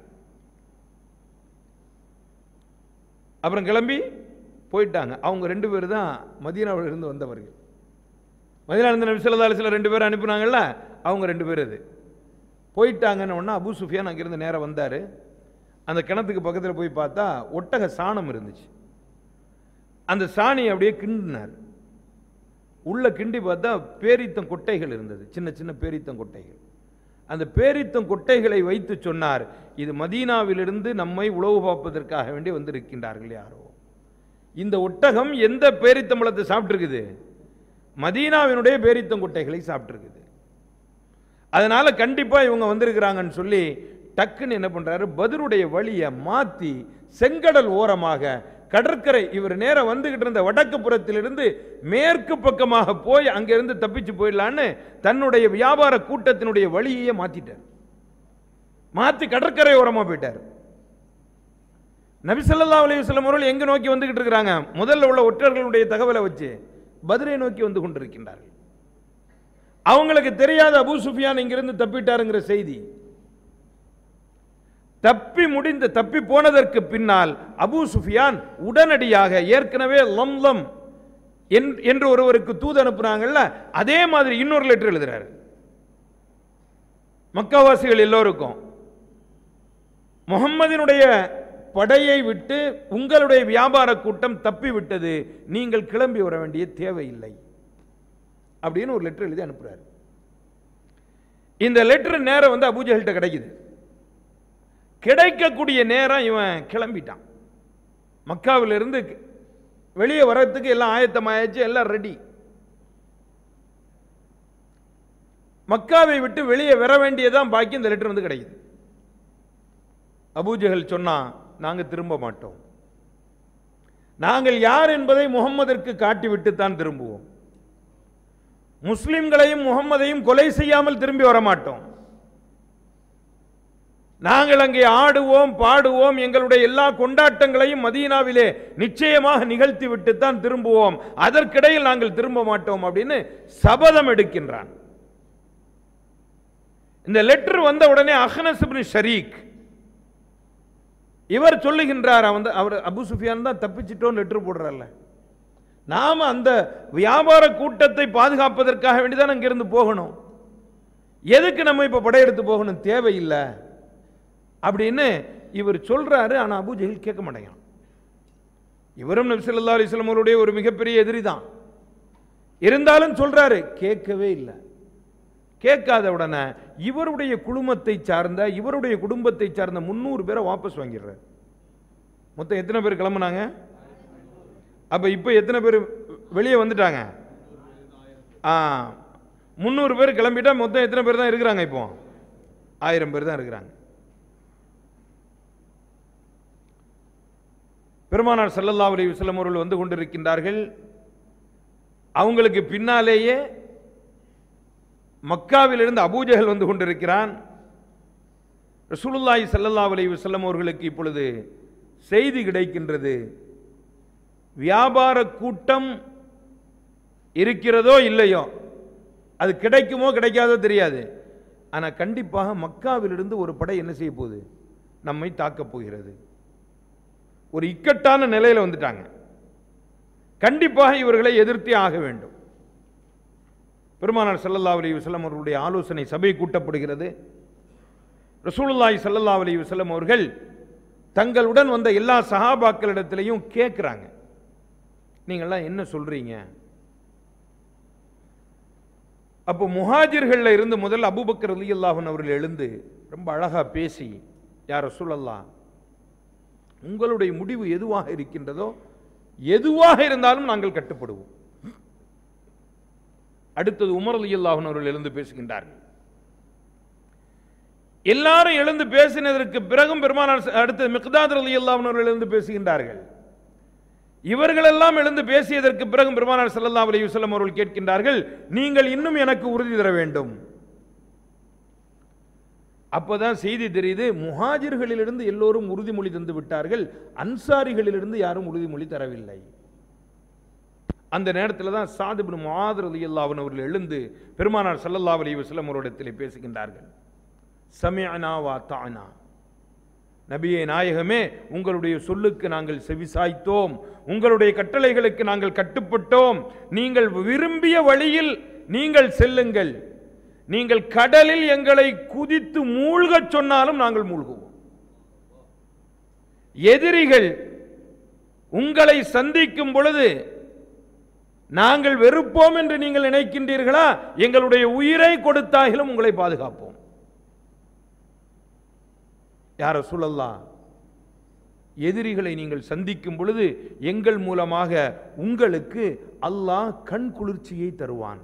அப்புறம் கிளம்பி போயிட்டாங்க அவங்க ரெண்டு பேர் தான் மதீனாவுல இருந்து வந்தவர்கள் மதீனா இருந்த நபி ஸல்லல்லாஹு அலைஹி வஸல்லம் ரெண்டு பேர் அனுப்புனாங்கல்ல அவங்க ரெண்டு பேர் அது போயிட்டாங்கன்னு உடனே அபூ சுஃபியான் அங்கிருந்து நேரா வந்தார் அந்த கிணத்துக்கு பக்கத்தில் போய் பார்த்தா ஒட்டக சாணம் இருந்துச்சு அந்த சாணியை அப்படியே கிண்டினார் உள்ள கிண்டி பார்த்தா பேரித்தம் கொட்டைகள் இருந்தது சின்ன சின்ன பேரித்தம் கொட்டைகள் அந்த பேரித்தம் கொட்டைகளை வைத்து சொன்னார் இது மதீனாவிலிருந்து நம்மை உளவு பார்ப்பதற்காக வேண்டி வந்திருக்கின்றார்கள் யாரோ இந்த ஒட்டகம் எந்த பேரித்தம்பழத்தை சாப்பிட்டிருக்குது மதீனாவினுடைய பேரித்தம் கொட்டைகளை சாப்பிட்டிருக்குது அதனால கண்டிப்பா இவங்க வந்திருக்கிறாங்கன்னு சொல்லி டக்குன்னு என்ன பண்றாரு பதருடைய வழியை மாத்தி செங்கடல் ஓரமாக கடற்கரை இவர் நேரம் வந்துகிட்டு இருந்த வடக்கு புறத்திலிருந்து மேற்கு பக்கமாக போய் அங்கிருந்து தப்பிச்சு போயிடலான்னு தன்னுடைய வியாபார கூட்டத்தினுடைய வழியையே மாத்திட்டார் மாத்தி கடற்கரை ஓரமா போயிட்டார் நபிசல்லா அலையுஸ்லம் அவர்கள் எங்க நோக்கி வந்துகிட்டு இருக்கிறாங்க முதல்ல உள்ள ஒற்றர்களுடைய தகவலை வச்சு பத்ரை நோக்கி வந்து கொண்டிருக்கின்றார்கள் அவங்களுக்கு தெரியாத அபூ சுஃபியான் இங்கிருந்து தப்பிட்டாருங்கிற செய்தி தப்பி முடிந்த தப்பி போனதற்கு பின்னால் அபூ சுஃபியான் உடனடியாக ஏற்கனவே லம் லம் என்- என்று ஒருவருக்கு தூது அனுப்புனாங்கல்ல அதே மாதிரி இன்னொரு லெட்டர் எழுதுறாரு மக்காவாசிகள் எல்லோருக்கும் முகம்மதினுடைய படையை விட்டு உங்களுடைய வியாபார கூட்டம் தப்பி விட்டது நீங்கள் கிளம்பி வர வேண்டிய தேவையில்லை அப்படின்னு ஒரு லெட்டர் எழுதி அனுப்புறாரு இந்த லெட்டர் நேரம் வந்து அபூஜஹல்கிட்ட கிடைக்குது கிடைக்கக்கூடிய நேரம் இவன் கிளம்பிட்டான் மக்காவிலிருந்து வெளியே வர்றதுக்கு எல்லாம் ஆயத்தமாயாச்சு எல்லாம் ரெடி மக்காவை விட்டு வெளியே வர வேண்டியதான் பாக்கி இந்த லெட்டர் வந்து கிடைக்குது அபூஜஹல் சொன்னா நாங்க திரும்ப மாட்டோம் நாங்கள் யார் என்பதை முகம்மதற்கு காட்டிவிட்டு தான் திரும்புவோம் முஸ்லிம்களையும் முகம்மதையும் கொலை செய்யாமல் திரும்பி வர மாட்டோம் நாங்கள் அங்கே ஆடுவோம் பாடுவோம் எங்களுடைய எல்லா கொண்டாட்டங்களையும் மதீனாவிலே நிச்சயமாக நிகழ்த்தி விட்டு தான் திரும்புவோம் அதற்கிடையில் நாங்கள் திரும்ப மாட்டோம் அப்படின்னு சபதம் எடுக்கின்றான் இந்த லெட்டர் வந்த உடனே அஹ்னஸ் இப்னு ஷரீக் இவர் சொல்லுகின்றார் அவன் அவர் அபு சுஃபியான் தான் தப்பிச்சிட்டோன்னு லெட்டர் போடுறார்ல நாம அந்த வியாபார கூட்டத்தை பாதுகாப்பதற்காக வேண்டிதான் அங்கிருந்து போகணும் எதுக்கு நம்ம இப்ப படையெடுத்து போகணும் தேவையில்லை அப்படின்னு இவர் சொல்றாரு ஆனா அபு ஜஹில் கேட்க மாட்டேங்கிறான் இவரும் நபி ஸல்லல்லாஹு அலைஹி வஸல்லம் அவருடைய ஒரு மிகப்பெரிய எதிரி தான் இருந்தாலும் சொல்றாரு கேட்கவே இல்லை கேட்காத உடனே இவருடைய குழுமத்தை சார்ந்த இவருடைய குடும்பத்தை சார்ந்த முந்நூறு பேரை வாபஸ் வாங்கிடுறாரு மொத்தம் எத்தனை பேர் கிளம்புனாங்க அப்ப இப்போ எத்தனை பேர் வெளியே வந்துட்டாங்க ஆ முந்நூறு பேர் கிளம்பிட்டா மொத்தம் எத்தனை பேர் தான் இருக்கிறாங்க இப்போ ஆயிரம் பேர் தான் இருக்கிறாங்க பெருமானார் ஸல்லல்லாஹு அலைஹி வஸல்லம் அவர்கள் வந்து கொண்டிருக்கின்றார்கள் அவங்களுக்கு பின்னாலேயே மக்காவிலிருந்து அபூஜஹல் வந்து கொண்டிருக்கிறான் ரசூலுல்லாஹி ஸல்லல்லாஹு அலைஹி வஸல்லம் அவர்களுக்கு இப்பொழுது செய்தி கிடைக்கின்றது வியாபார கூட்டம் இருக்கிறதோ இல்லையோ அது கிடைக்குமோ கிடைக்காதோ தெரியாது ஆனா கண்டிப்பாக மக்காவிலிருந்து ஒரு படை என்ன செய்ய போகுது நம்மை தாக்கப் போகிறது ஒரு இக்கட்டான நிலையில வந்துட்டாங்க கண்டிப்பாக இவர்களை எதிர்த்தே ஆக வேண்டும் பெருமானார் ஸல்லல்லாஹு அலைஹி வஸல்லம் அவர்களுடைய ஆலோசனை சபை கூட்டப்படுகிறது ரசூலுல்லாஹி ஸல்லல்லாஹு அலைஹி வஸல்லம் அவர்கள் தங்களுடன் வந்த எல்லா சஹாபாக்களிடத்திலையும் கேட்குறாங்க நீங்கள்லாம் என்ன சொல்றீங்க அப்போ முஹாஜிர்கள்ல இருந்து முதல்ல அபூபக்கர் ரலியல்லாஹு அன்ஹு அவர்கள் எழுந்து ரொம்ப அழகா பேசி யார் ரசூலல்லாஹ் உங்களுடைய முடிவு எதுவாக இருக்கின்றதோ எதுவாக இருந்தாலும் நாங்கள் கட்டுப்படுவோம் அடுத்தது உமர் அலியல்லாஹன் அவர்கள் எழுந்து பேசுகின்றார்கள் எல்லாரும் எழுந்து பேசினதற்கு பிறகும் பெருமானார் ச- அடுத்தது மிக்தாத் அலி அவர்கள் எழுந்து பேசுகின்றார்கள் இவர்களெல்லாம் எழுந்து பேசியதற்கு பிறகும் பெருமானார் ஸல்லல்லாஹு அலைஹி வஸல்லம் அவர்கள் கேட்கின்றார்கள் நீங்கள் இன்னும் எனக்கு உறுதி தர வேண்டும் அப்பதான் செய்தி தெரியுது முஹாஜிர்களிலிருந்து எல்லோரும் உறுதிமொழி தந்து விட்டார்கள் அன்சாரிகளிலிருந்து யாரும் உறுதிமொழி தரவில்லை அந்த நேரத்தில் தான் சாத் இப்னு முஆத் ரலியல்லாஹு அன்ஹு அவர்கள் எழுந்து பெருமானார் ஸல்லல்லாஹு அலைஹி வஸல்லம் அவரிடத்திலே பேசுகின்றார்கள் சமிஅனா வா தஅனா நபியே நாயகமே உங்களுடைய சொல்லுக்கு நாங்கள் செவிசாய்த்தோம் உங்களுடைய கட்டளைகளுக்கு நாங்கள் கட்டுப்பட்டோம் நீங்கள் விரும்பிய வழியில் நீங்கள் செல்லுங்கள் நீங்கள் கடலில் எங்களை குதித்து மூழ்கச் சொன்னாலும் நாங்கள் மூழ்குவோம் எதிரிகள் உங்களை சந்திக்கும் பொழுது நாங்கள் வெறுப்போம் என்று நீங்கள் நினைக்கின்றீர்களா எங்களுடைய உயிரை கொடுத்தாகிலும் உங்களை பாதுகாப்போம் யார சொல்லலாம் எதிரிகளை நீங்கள் சந்திக்கும் பொழுது எங்கள் மூலமாக உங்களுக்கு அல்லாஹ் கண் குளிர்ச்சியை தருவான்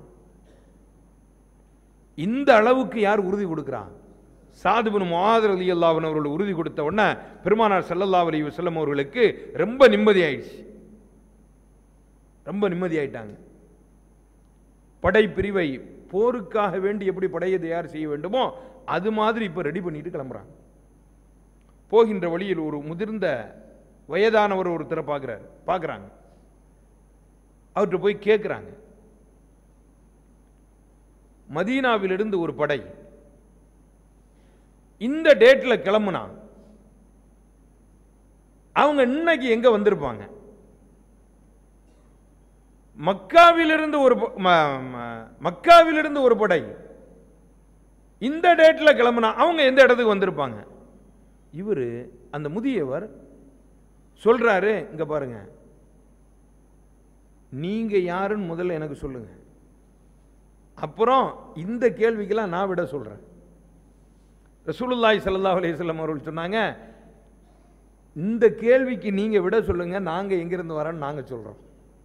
இந்த அளவுக்கு யார் உறுதி கொடுக்கிறான் சாதுபின் முஆதர் அலி அல்லாஹன் அவர்கள் உறுதி கொடுத்த உடனே பெருமானார் ஸல்லல்லாஹு அலைஹி வஸல்லம் அவர்களுக்கு ரொம்ப நிம்மதி ஆயிடுச்சு ரொம்ப நிம்மதி ஆயிட்டாங்க படை பிரிவை போருக்காக வேண்டி எப்படி படையை தயார் செய்ய வேண்டுமோ அது மாதிரி இப்போ ரெடி பண்ணிட்டு கிளம்புறாங்க போகின்ற வழியில் ஒரு முதிர்ந்த வயதானவர் ஒருத்தரை பார்க்குறாரு பார்க்குறாங்க அவர்கிட்ட போய் கேட்குறாங்க மதீனாவிலிருந்து ஒரு படை இந்த டேட்ல கிளம்புனா அவங்க இன்னைக்கு எங்க வந்திருப்பாங்க மக்காவிலிருந்து ஒரு ப- ம- ம- மக்காவிலிருந்து ஒரு படை இந்த டேட்ல கிளம்புனா அவங்க எந்த இடத்துக்கு வந்திருப்பாங்க இவர் அந்த முதியவர் சொல்றாரு இங்க பாருங்க நீங்க யாருன்னு முதல்ல எனக்கு சொல்லுங்க அப்புறம் இந்த கேள்விக்கெல்லாம் நான் விட சொல்றேன் ரசூலுல்லாஹி ஸல்லல்லாஹு அலைஹி வஸல்லம் அவர்கள் சொன்னாங்க இந்த கேள்விக்கு நீங்க விட சொல்லுங்க நாங்க எங்கிருந்து வரோம்னு நாங்க சொல்றோம்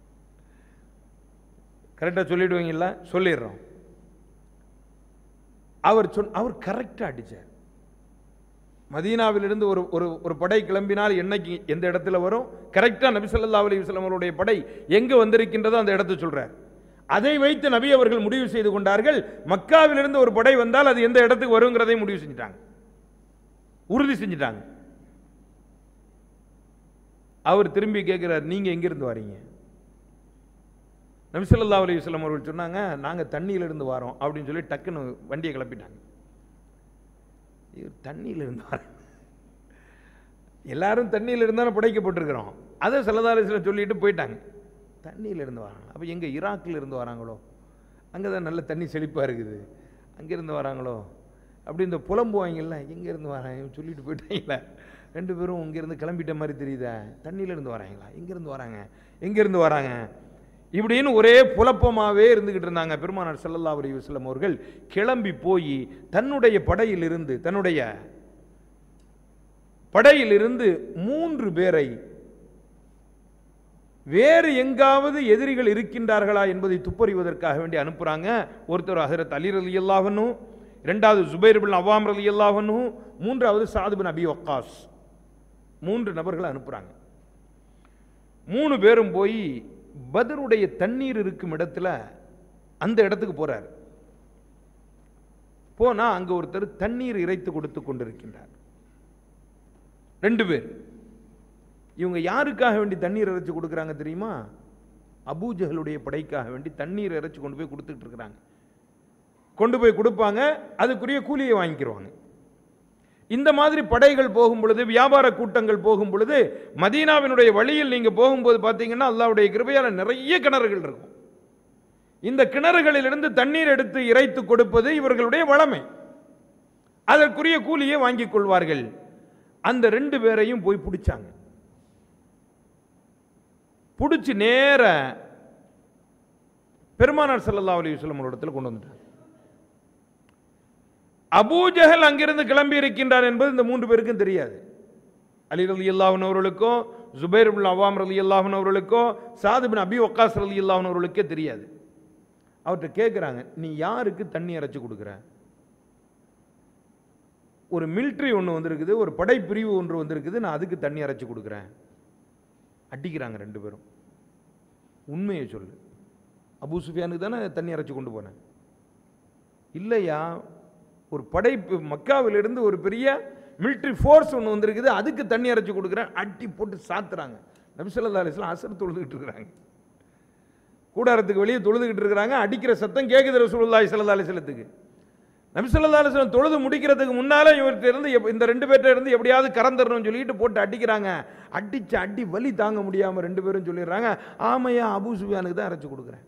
கரெக்டா சொல்லிடுவீங்கல்ல சொல்லிடுறோம் அவர் சொன் அவர் கரெக்டா அடிச்சார் மதீனாவிலிருந்து ஒரு ஒரு ஒரு படை கிளம்பினால் என்னைக்கு எந்த இடத்துல வரும் கரெக்டா நபி ஸல்லல்லாஹு அலைஹி வஸல்லம் அவருடைய படை எங்க வந்திருக்கின்றதோ அந்த இடத்தை சொல்றார் அதை வைத்து நபி அவர்கள் முடிவு செய்து கொண்டார்கள் மக்காவிலிருந்து ஒரு படை வந்தால் அது எந்த இடத்துக்கு வருங்கிறதை முடிவு செஞ்சிட்டாங்க உறுதி செஞ்சிட்டாங்க அவர் திரும்பி கேட்கிறார் நீங்க எங்கிருந்து வரீங்க நபி ஸல்லல்லாஹு அலைஹி வஸல்லம் அவர்கள் சொன்னாங்க நாங்க தண்ணியில இருந்து வரோம் அப்படின்னு சொல்லி டக்குன்னு வண்டியை கிளப்பிட்டாங்க இவர் தண்ணியில இருந்து வர எல்லாரும் தண்ணியில இருந்தாலும் படைக்கப்பட்டிருக்கிறோம் அதை சல்லதாலேஸ்வரம் சொல்லிட்டு போயிட்டாங்க தண்ணியில இருந்து வராங்க அப்போ எங்க ஈராக்கில் இருந்து வராங்களோ அங்கே தான் நல்ல தண்ணி செழிப்பாக இருக்குது அங்கேருந்து வராங்களோ அப்படி இந்த புலம்புவாங்கல்ல எங்கேருந்து வராங்க சொல்லிட்டு போயிட்டாங்களே ரெண்டு பேரும் இங்கேருந்து கிளம்பிட்ட மாதிரி தெரியுதா தண்ணியில இருந்து வராங்களா எங்கேருந்து வராங்க எங்கேருந்து வராங்க இப்படின்னு ஒரே புலப்பமாகவே இருந்துகிட்டு இருந்தாங்க பெருமானார் ஸல்லல்லாஹு அலைஹி வஸல்லம் அவர்கள் கிளம்பி போய் தன்னுடைய படையிலிருந்து தன்னுடைய படையிலிருந்து மூன்று பேரை வேறு எங்காவது எதிரிகள் இருக்கின்றார்களா என்பதை துப்பறிவதற்காக வேண்டி அனுப்புறாங்க ஒருத்தர் ஹசரத் அலி ரலி அல்லாஹனு இரண்டாவது ஜுபைர் பின் அவாம் ரலி அல்லாஹனு மூன்றாவது சாது பின் அபி வக்காஸ் மூன்று நபர்களை அனுப்புறாங்க மூணு பேரும் போய் பதருடைய தண்ணீர் இருக்கும் இடத்துல அந்த இடத்துக்கு போறார் போனா அங்க ஒருத்தர் தண்ணீர் இறைத்து கொடுத்து கொண்டிருக்கின்றார் ரெண்டு பேர் இவங்க யாருக்காக வேண்டி தண்ணீர் இறைச்சி கொடுக்குறாங்க தெரியுமா அபூஜகளுடைய படைக்காக வேண்டி தண்ணீர் இறைச்சி கொண்டு போய் கொடுத்துட்டு இருக்கிறாங்க கொண்டு போய் கொடுப்பாங்க அதுக்குரிய கூலியை வாங்கிக்கிருவாங்க இந்த மாதிரி படைகள் போகும் பொழுது வியாபார கூட்டங்கள் போகும் பொழுது மதீனாவினுடைய வழியில் நீங்க போகும்போது பார்த்தீங்கன்னா அல்லாவுடைய கிருபையால நிறைய கிணறுகள் இருக்கும் இந்த கிணறுகளிலிருந்து தண்ணீர் எடுத்து இறைத்து கொடுப்பது இவர்களுடைய வளமை அதற்குரிய கூலியை வாங்கிக் கொள்வார்கள் அந்த ரெண்டு பேரையும் போய் பிடிச்சாங்க பிடிச்சி நேர பெருமானார் ஸல்லல்லாஹு அலைஹி வஸல்லம் இடத்துல கொண்டு வந்துட்டாங்க அபூஜஹல் அங்கிருந்து கிளம்பி இருக்கின்றார் என்பது இந்த மூன்று பேருக்கும் தெரியாது அலி ரலி அல்லாஹன் அவர்களுக்கோ ஜுபைர் பின் அவாம் ரலி அல்லாஹன் அவர்களுக்கோ சாது பின் அபி வக்காஸ் ரலி அல்லாஹன் அவர்களுக்கே தெரியாது அவர்கிட்ட கேட்குறாங்க நீ யாருக்கு தண்ணி அரைச்சு கொடுக்குற ஒரு மிலிட்ரி ஒன்று வந்திருக்குது ஒரு படைப்பிரிவு ஒன்று வந்திருக்குது நான் அதுக்கு தண்ணி அரைச்சு கொடுக்குறேன் அடிக்கிறாங்க ரெண்டு பேரும் உண்மையை சொல்லு அபூ சுஃபியானுக்கு தானே தண்ணி அரைச்சு கொண்டு போனேன் இல்லையா ஒரு படை மக்காவிலிருந்து ஒரு பெரிய மிலிட்ரி ஃபோர்ஸ் ஒன்று வந்திருக்குது அதுக்கு தண்ணி அரைச்சு கொடுக்குறேன் அட்டி போட்டு சாத்துறாங்க நபிசல்லா அலிஸ்லாம் அசர் தொழுதுகிட்டு இருக்கிறாங்க கூடாரத்துக்கு வெளியே தொழுதுகிட்டு இருக்கிறாங்க அடிக்கிற சத்தம் கேட்குது ரசூலுல்லாஹி ஸல்லல்லாஹு அலைஹி வஸல்லத்துக்கு நபிசல்லா அலிஸ்லாம் தொழுது முடிக்கிறதுக்கு முன்னால இவர்கிட்ட இருந்து எப்ப- இந்த ரெண்டு பேர்ட்ட இருந்து எப்படியாவது கறந்துடணும்னு சொல்லிட்டு போட்டு அடிக்கிறாங்க அடிச்சு அடி வலி தாங்க முடியாம ரெண்டு பேரும் சொல்லிடுறாங்க ஆமையா அபூ சுஃபியானுக்கு தான் அரைச்சு கொடுக்குறேன்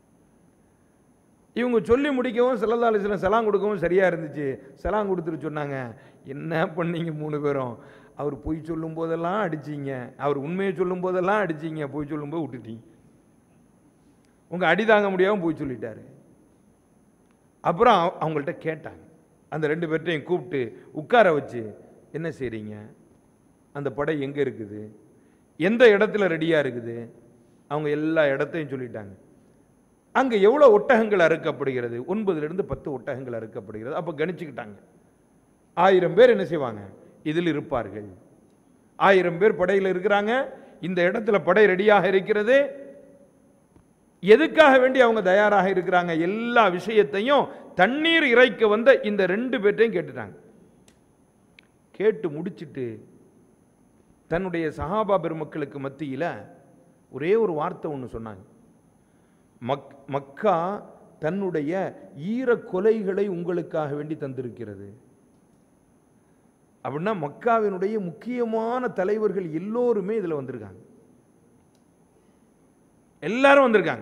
இவங்க சொல்லி முடிக்கவும் செல்லல்லா அலிஸ்லாம் செலாம் கொடுக்கவும் சரியா இருந்துச்சு செலாம் கொடுத்துட்டு சொன்னாங்க என்ன பண்ணீங்க மூணு பேரும் அவர் பொய் சொல்லும் போதெல்லாம் அடிச்சீங்க அவர் உண்மையை சொல்லும் போதெல்லாம் அடிச்சீங்க பொய் சொல்லும்போது விட்டுட்டீங்க உங்கள் அடி தாங்க முடியாமல் போய் சொல்லிட்டாரு அப்புறம் அவ- அவங்கள்ட்ட கேட்டாங்க அந்த ரெண்டு பேர்ட்டையும் கூப்பிட்டு உட்கார வச்சு என்ன செய்றீங்க அந்த படை எங்கே இருக்குது எந்த இடத்துல ரெடியாக இருக்குது அவங்க எல்லா இடத்தையும் சொல்லிட்டாங்க அங்கே எவ்வளோ ஒட்டகங்கள் அறுக்கப்படுகிறது ஒன்பதுலேருந்து பத்து ஒட்டகங்கள் அறுக்கப்படுகிறது அப்போ கணிச்சுக்கிட்டாங்க ஆயிரம் பேர் என்ன செய்வாங்க இதில் இருப்பார்கள் ஆயிரம் பேர் படையில் இருக்கிறாங்க இந்த இடத்துல படை ரெடியாக இருக்கிறது எதுக்காக வேண்டி அவங்க தயாராக இருக்கிறாங்க எல்லா விஷயத்தையும் தண்ணீர் இறைக்க வந்த இந்த ரெண்டு பேர்ட்டையும் கேட்டுட்டாங்க கேட்டு முடிச்சிட்டு தன்னுடைய சஹாபா பெருமக்களுக்கு மத்தியில் ஒரே ஒரு வார்த்தை ஒன்று சொன்னாங்க மக் மக்கா தன்னுடைய ஈர கொலைகளை உங்களுக்காக வேண்டி தந்திருக்கிறது அப்படின்னா மக்காவினுடைய முக்கியமான தலைவர்கள் எல்லோருமே இதில் வந்திருக்காங்க எல்லாரும் வந்திருக்காங்க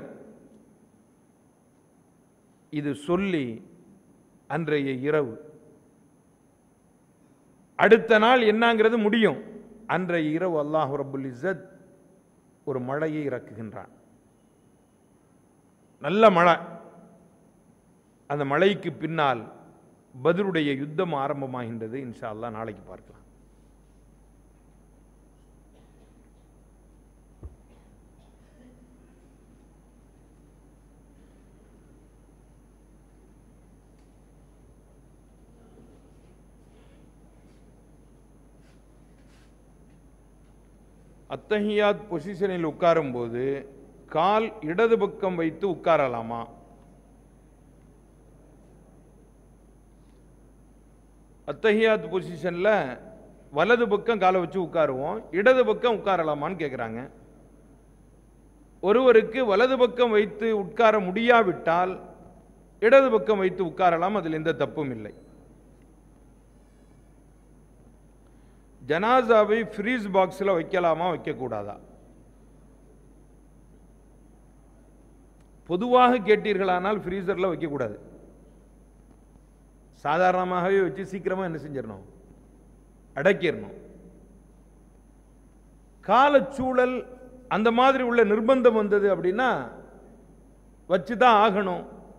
இது சொல்லி அன்றைய இரவு அடுத்த நாள் என்னங்கிறது முடியும் அன்றைய இரவு அல்லாஹ் ரபுல் இஸ்ஸத் ஒரு மழையை இறக்குகின்றான் நல்ல மழை அந்த மழைக்கு பின்னால் பத்ருடைய யுத்தம் ஆரம்பமாகின்றது இன்ஷா அல்லாஹ் நாளைக்கு பார்க்கலாம் அத்தஹியாத் பொசிஷனில் உட்காரும்போது கால் இடது பக்கம் வைத்து உட்காரலாமா அத்தஹியாத் பொசிஷனில் வலது பக்கம் காலை வச்சு உட்காருவோம் இடது பக்கம் உட்காரலாமான்னு கேட்குறாங்க ஒருவருக்கு வலது பக்கம் வைத்து உட்கார முடியாவிட்டால் இடது பக்கம் வைத்து உட்காரலாம் அதில் எந்த தப்பும் இல்லை ஜனாசாவை ஃப்ரீஸ் பாக்ஸில் வைக்கலாமா வைக்கக்கூடாதா பொதுவாக கேட்டீர்களானால் ஃப்ரீசரில் வைக்கக்கூடாது சாதாரணமாகவே வச்சு சீக்கிரமாக என்ன செஞ்சிடணும் அடக்கிடணும் காலச்சூழல் அந்த மாதிரி உள்ள நிர்பந்தம் வந்தது அப்படின்னா வச்சு தான் ஆகணும்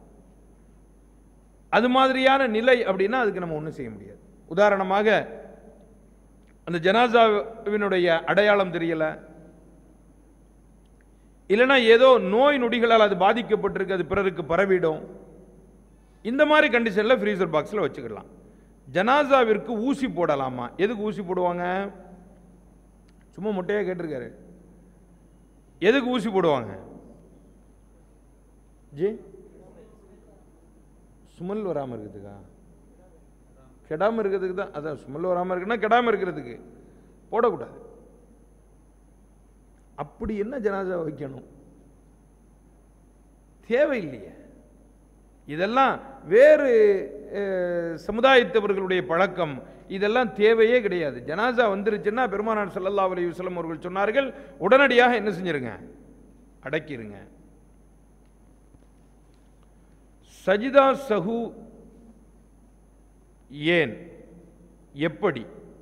அது மாதிரியான நிலை அப்படின்னா அதுக்கு நம்ம ஒன்றும் செய்ய முடியாது உதாரணமாக அந்த ஜனாசாவினுடைய அடையாளம் தெரியல இல்லைன்னா ஏதோ நோய் நொடிகளால் அது பாதிக்கப்பட்டிருக்கு அது பிறருக்கு பரவிடும் இந்த மாதிரி கண்டிஷனில் ஃப்ரீசர் பாக்ஸில் வச்சுக்கலாம் ஜனாசாவிற்கு ஊசி போடலாமா எதுக்கு ஊசி போடுவாங்க சும்மா முட்டையாக கேட்டிருக்காரு எதுக்கு ஊசி போடுவாங்க ஜி சுமல் வராமல் இருக்குதுக்கா கெடாமல் இருக்கிறதுக்கு தான் அதான் ஸ்மெல் வராமல் இருக்குன்னா கெடாமல் இருக்கிறதுக்கு போடக்கூடாது அப்படி என்ன ஜனாசா வைக்கணும் தேவையில்லையே இதெல்லாம் வேறு அஹ், சமுதாயத்தவர்களுடைய பழக்கம் இதெல்லாம் தேவையே கிடையாது ஜனாசா வந்துருச்சுன்னா பெருமானார் ஸல்லல்லாஹு அலைஹி வஸல்லம் அவர்கள் சொன்னார்கள் உடனடியாக என்ன செஞ்சிருங்க அடக்கிருங்க சஜிதா சஹு ஏன் எப்படி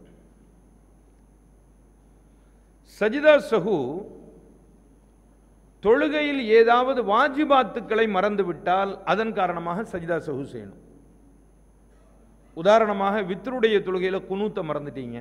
சஜிதா சஹு தொழுகையில் ஏதாவது வாஜிபாத்துக்களை மறந்துவிட்டால் அதன் காரணமாக சஜிதா சஹு செய்யணும் உதாரணமாக வித்ருடைய தொழுகையில குனூத்தை மறந்துட்டீங்க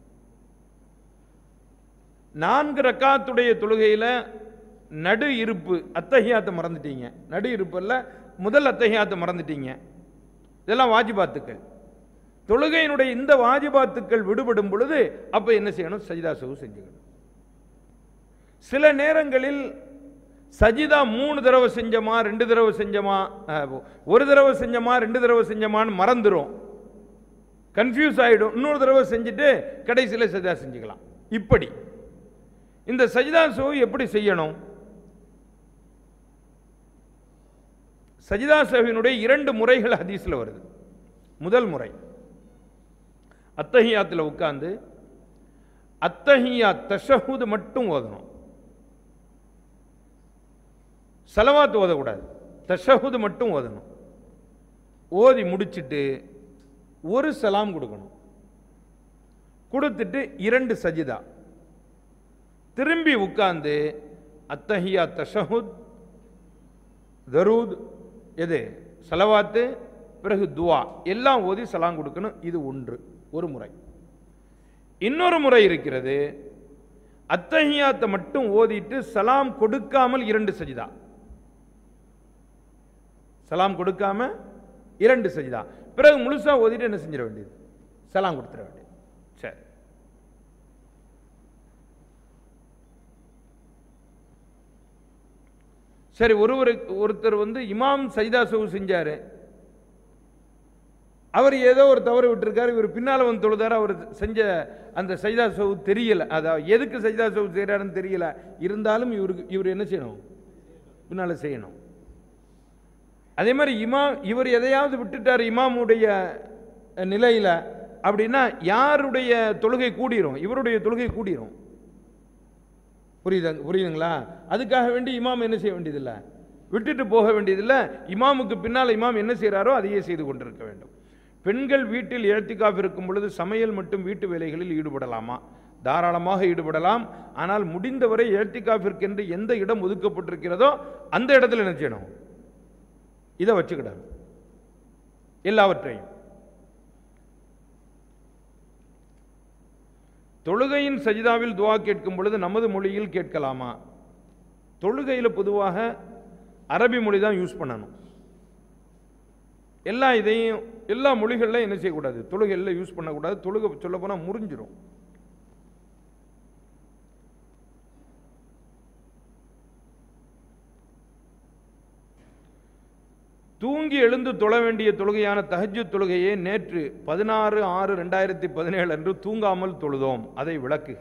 நான்கு ரக்காத்துடைய தொழுகையில நடு இருப்பு அத்தஹியாத்தை மறந்துட்டீங்க நடு இருப்பல்ல முதல் அத்தஹியாத்தை மறந்துட்டீங்க இதெல்லாம் வாஜிபாத்துக்கள் தொழுகையினுடைய இந்த வாஜிபாத்துக்கள் விடுபடும் பொழுது அப்ப என்ன செய்யணும் சஜிதா சஹு செஞ்சுக்கணும் சில நேரங்களில் சஜிதா மூணு தடவை செஞ்சோமா ரெண்டு தடவை செஞ்சோமா அஹ், ஒரு தடவை செஞ்சோமா ரெண்டு தடவை செஞ்சோமான்னு மறந்துடும் கன்ஃபியூஸ் ஆகிடும் இன்னொரு தடவை செஞ்சுட்டு கடைசியில் சஜிதா செஞ்சுக்கலாம் இப்படி இந்த சஜிதா சோ எப்படி செய்யணும் சஜிதா சஹினுடைய இரண்டு முறைகள் ஹதீஸில் வருது முதல் முறை அத்தஹியாத்தில் உட்கார்ந்து அத்தஹியா தஷஹுது மட்டும் ஓதணும் சலவாத் ஓதக்கூடாது தஷஹுது மட்டும் ஓதணும் ஓதி முடிச்சிட்டு ஒரு சலாம் கொடுக்கணும் கொடுத்துட்டு இரண்டு சஜிதா திரும்பி உட்கார்ந்து அத்தஹியா தஷஹுத் தரூத் எது சலவாத்து பிறகு துவா எல்லாம் ஓதி சலாம் கொடுக்கணும் இது ஒன்று ஒரு முறை இன்னொரு முறை இருக்கிறது அத்தஹியாத்தை மட்டும் ஓதிட்டு சலாம் கொடுக்காமல் இரண்டு சஜிதா சலாம் கொடுக்காம இரண்டு சஜிதா பிறகு முழுசா ஓதிட்டு என்ன செஞ்சிட வேண்டியது சலாம் கொடுத்துட வேண்டியது சரி சரி ஒருவர் ஒருத்தர் வந்து இமாம் சஜிதா சவு செஞ்சாரு அவர் ஏதோ ஒரு தவறு விட்டுருக்காரு இவர் பின்னால் வந்து தொழுதாரு அவர் செஞ்ச அந்த சஜிதா சவு தெரியல அதாவது எதுக்கு சஜிதா சவு செய்கிறாருன்னு தெரியல இருந்தாலும் இவருக்கு இவர் என்ன செய்யணும் பின்னால் செய்யணும் அதே மாதிரி இமாம் இவர் எதையாவது விட்டுட்டார் இமாமுடைய நிலையில் அப்படின்னா யாருடைய தொழுகை கூடிரும் இவருடைய தொழுகை கூடிரும் புரியுதுங்க புரியுதுங்களா அதுக்காக வேண்டி இமாம் என்ன செய்ய வேண்டியதில்லை விட்டுட்டு போக வேண்டியதில்லை இமாமுக்கு பின்னால் இமாம் என்ன செய்கிறாரோ அதையே செய்து கொண்டிருக்க வேண்டும் பெண்கள் வீட்டில் ஏழ்த்திக்காஃப் இருக்கும் பொழுது சமையல் மற்றும் வீட்டு வேலைகளில் ஈடுபடலாமா தாராளமாக ஈடுபடலாம் ஆனால் முடிந்தவரை ஏழ்த்திக்காஃபிற்கென்று எந்த இடம் ஒதுக்கப்பட்டிருக்கிறதோ அந்த இடத்துல என்ன செய்யணும் இதை வச்சுக்கிடணும் எல்லாவற்றையும் தொழுகையின் சஜிதாவில் துவா கேட்கும் பொழுது நமது மொழியில் கேட்கலாமா தொழுகையில் பொதுவாக அரபி மொழி தான் யூஸ் பண்ணணும் எல்லா இதையும் எல்லா மொழிகளில் என்ன செய்யக்கூடாது தொழுகையில் யூஸ் பண்ணக்கூடாது தொழுகை சொல்ல போனால் முறிஞ்சிரும் தூங்கி எழுந்து தொழ வேண்டிய தொழுகையான தஹஜ்ஜு தொழுகையை நேற்று பதினாறு ஆறு ரெண்டாயிரத்தி பதினேழு அன்று தூங்காமல் தொழுதோம் அதை விளக்குக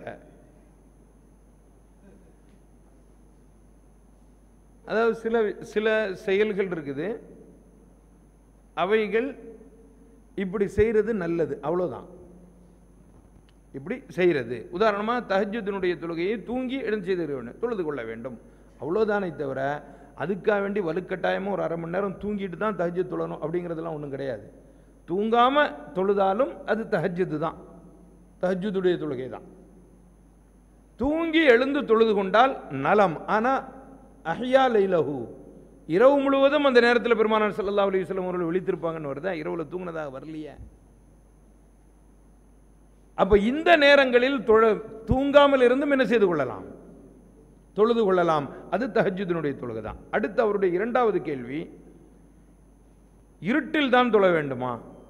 அதாவது சில சில செயல்கள் இருக்குது அவைகள் இப்படி செய்கிறது நல்லது அவ்வளோதான் இப்படி செய்கிறது உதாரணமாக தஹஜுத்தினுடைய தொழுகையை தூங்கி எழுந்து செய்து வேண்டும் தொழுது கொள்ள வேண்டும் அவ்வளோதானே தவிர அதுக்காக வேண்டி வலுக்கட்டாயமாக ஒரு அரை மணி நேரம் தூங்கிட்டு தான் தஹஜ்ஜத் தொழணும் அப்படிங்கிறதெல்லாம் ஒன்றும் கிடையாது தூங்காமல் தொழுதாலும் அது தஹஜ்ஜத்து தான் தஹஜ்ஜுடைய தொழுகை தான் தூங்கி எழுந்து தொழுது கொண்டால் நலம் ஆனால் அஹ்யா லைலஹு இரவு முழுவதும் அந்த நேரத்தில் பெருமானார் ஸல்லல்லாஹு அலைஹி வஸல்லம் அவர்கள் விழித்திருப்பாங்கன்னு வருதா இரவுல தூங்கினதாக வரலையே அப்ப இந்த நேரங்களில் தொழ தூங்காமல் இருந்தும் என்ன செய்து கொள்ளலாம் தொழுது கொள்ளலாம் அது தஹஜுதினுடைய தொழுகை தான் அடுத்து அவருடைய இரண்டாவது கேள்வி இருட்டில் தான் தொழ வேண்டுமா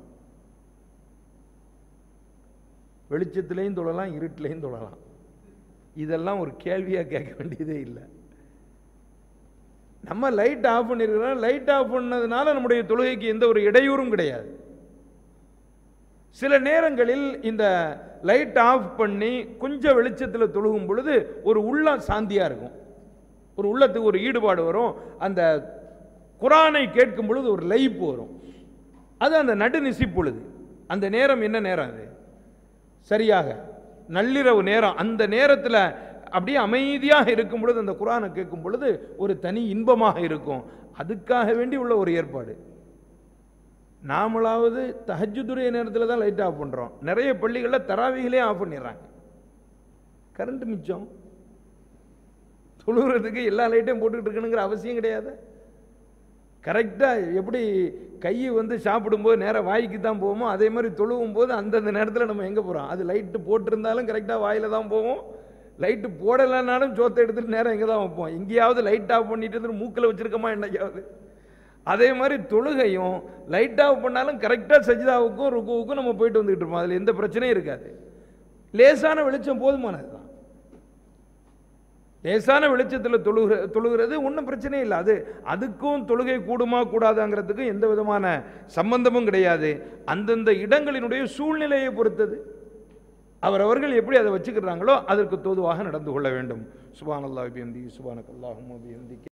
வெளிச்சத்திலையும் தொழலாம் இருட்டிலையும் தொழலாம் இதெல்லாம் ஒரு கேள்வியாக கேட்க வேண்டியதே இல்லை நம்ம லைட் ஆஃப் பண்ணிருக்கிறோம் லைட் ஆஃப் பண்ணதுனால நம்முடைய தொழுகைக்கு எந்த ஒரு இடையூறும் கிடையாது சில நேரங்களில் இந்த லைட் ஆஃப் பண்ணி கொஞ்சம் வெளிச்சத்தில் தொழுகும் பொழுது ஒரு உள்ள சாந்தியாக இருக்கும் ஒரு உள்ளத்துக்கு ஒரு ஈடுபாடு வரும் அந்த குரானை கேட்கும் பொழுது ஒரு லைப் வரும் அது அந்த நடுநிசி பொழுது அந்த நேரம் என்ன நேரம் அது சரியாக நள்ளிரவு நேரம் அந்த நேரத்தில் அப்படியே அமைதியாக இருக்கும் பொழுது அந்த குரானை கேட்கும் பொழுது ஒரு தனி இன்பமாக இருக்கும் அதுக்காக வேண்டி உள்ள ஒரு ஏற்பாடு நாமளாவது தஹஜுதுடைய நேரத்தில் தான் லைட் ஆஃப் பண்ணுறோம் நிறைய பள்ளிகளில் தராவிகளே ஆஃப் பண்ணிடுறாங்க கரண்ட் மிச்சம் தொழுகிறதுக்கு எல்லா லைட்டையும் போட்டுக்கிட்டு இருக்கணுங்கிற அவசியம் கிடையாது கரெக்டாக எப்படி கை வந்து சாப்பிடும்போது நேராக வாய்க்கு தான் போவோமோ அதே மாதிரி தொழுவும் போது அந்தந்த நேரத்தில் நம்ம எங்கே போகிறோம் அது லைட்டு போட்டிருந்தாலும் கரெக்டாக வாயில் தான் போவோம் லைட்டு போடலைனாலும் சோத்தை எடுத்துட்டு நேரம் எங்கே தான் வைப்போம் எங்கேயாவது லைட் ஆஃப் பண்ணிட்டு இருந்து மூக்கில் வச்சுருக்கோமா என்னைக்காவது அதே மாதிரி தொழுகையும் லைட் ஆஃப் பண்ணாலும் கரெக்டாக சஜிதாவுக்கும் ருக்குவுக்கும் நம்ம போயிட்டு வந்துக்கிட்டு இருப்போம் அதில் எந்த பிரச்சனையும் இருக்காது லேசான வெளிச்சம் போதுமானது தான் லேசான வெளிச்சத்தில் தொழுகிற தொழுகிறது ஒன்றும் பிரச்சனை இல்லை அது அதுக்கும் தொழுகை கூடுமா கூடாதாங்கிறதுக்கும் எந்த விதமான சம்பந்தமும் கிடையாது அந்தந்த இடங்களினுடைய சூழ்நிலையை பொறுத்தது அவரவர்கள் எப்படி அதை வச்சுக்கிறாங்களோ அதற்கு தோதுவாக நடந்து கொள்ள வேண்டும் சுபான் அல்லாஹ் பியந்தி சுபானக் அல்லாஹும் பியந்தி